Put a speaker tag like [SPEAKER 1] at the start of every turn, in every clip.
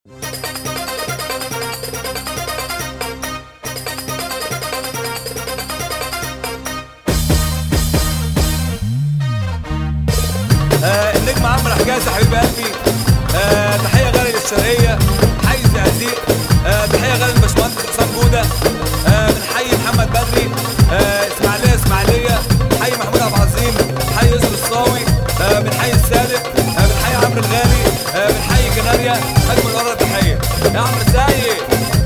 [SPEAKER 1] آه النجم عمرو حجازي حبيب قلبي آه تحيه غاليه للشرقيه حي الزقازيق آه تحيه غاليه للباشمهندس حسام جوده آه بنحيي محمد بدري آه اسماعيليه اسماعيليه حي محمود عبد العظيم حي يوسف الصاوي آه بنحيي السالم آه بنحيي عمرو الغالي آه بنحيي كناريا اجمل مره تحيه يا عمرو سايق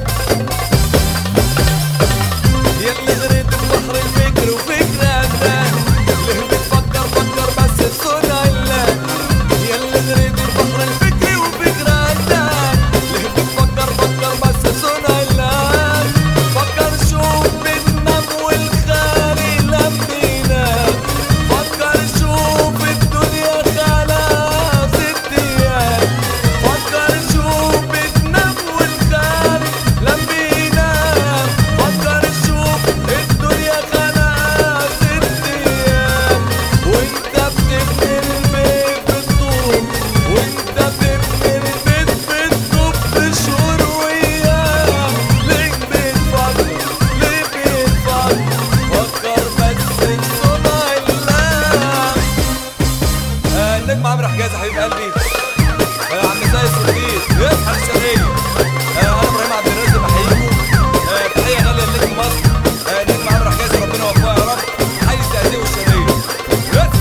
[SPEAKER 1] يلي غريت بحر الفكر وفكر أندان ليه بتفكر فكر بس بصنع الله يلي غريت بحر الفكر وفكر أندان ليه بتفكر فكر بس بصنع الله فكر شوف بتنام والخالي لمينا فكر شوف الدنيا خلاص ست فكر شوف بتنام والخالي لمينا فكر شوف الدنيا خلاص ست ايام وانت بتبني البيت بالطوب وانت بتبني البيت بالطوب بشهور وايام ليه بتفكر ليه بتفكر فكر بس بصنع الله آه، النجم عمرو حجازي حبيب قلبي آه، عم سيد الصديق يصحى الشرقية آه، انا ابراهيم عبد الرازق بحييكم آه، تحية غالية لنجم مصر آه، نجم عمرو حجازي ربنا يوفقه يا رب حي الزقازيق والشرقية يس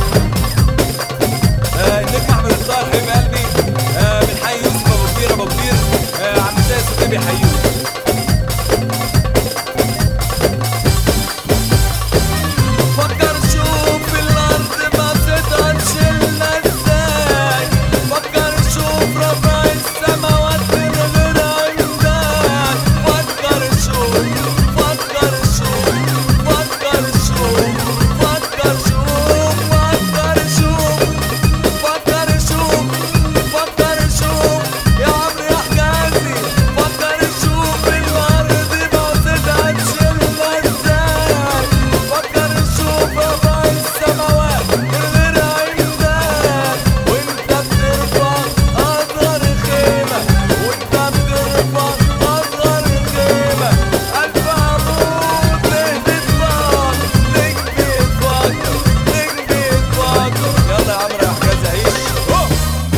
[SPEAKER 1] آه، النجم احمد الطاهر حبيب قلبي آه، بنحيي يوسف ابو كبير ابو كبير آه، عم سيد الصديق بيحييكم فكر شوف الارض ما بتقدرش لنا ازاي فكر شوف رفع السماوات من غير عمدان فكر شوف فكر شوف فكر شوف فكر شوف فكر شوف فكر شوف فكر شوف يا عمرو يا حجازي فكر شوف الارض ما بتقدرش لنا ازاي فكر شوف رفع السماوات من غير عمدان وانت بترفع اصغر خيمة وانت بترفع اصغر خيمة الف عمود ليه بتفكر ليه بتفكر ليه بتفكر يلا يا عمرو يا حجاز عيش أوه.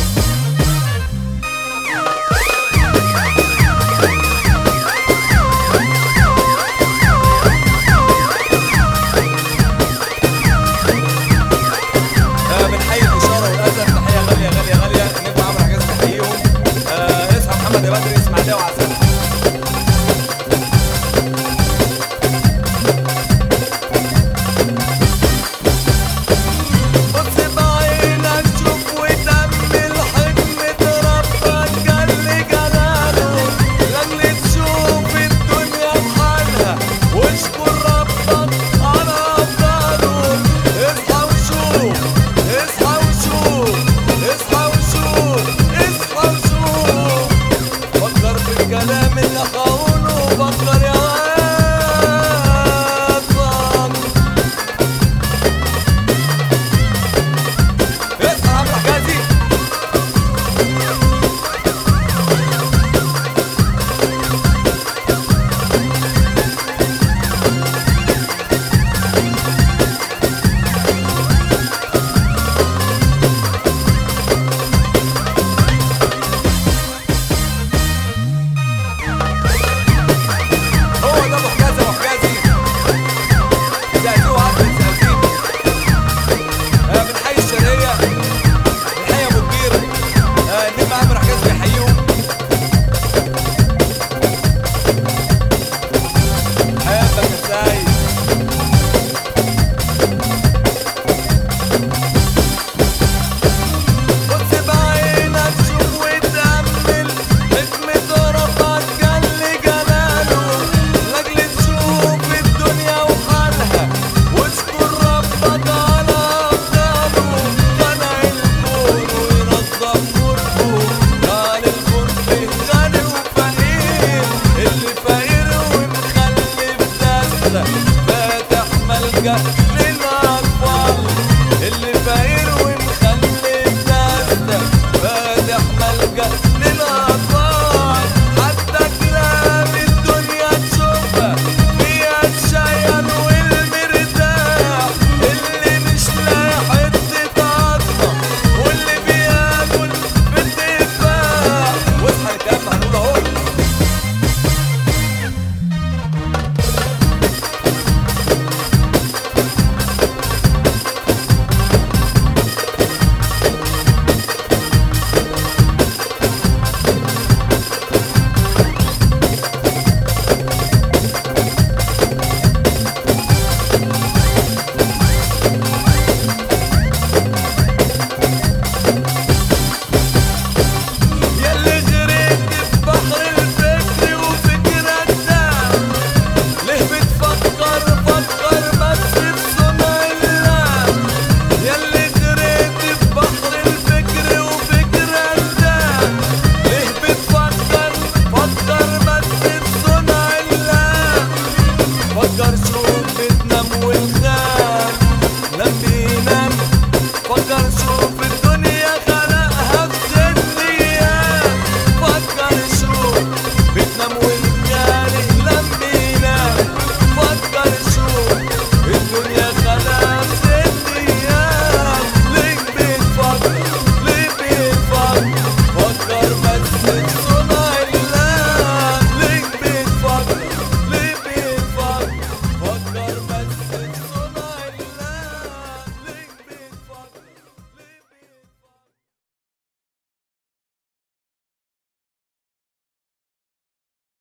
[SPEAKER 1] آه، بنحيي الإشارة والأسد تحية غالية غالية غالية النجم عمرو حجاز بنحييهم آه، اصحى محمد يا بدري اسماعيلية وعسل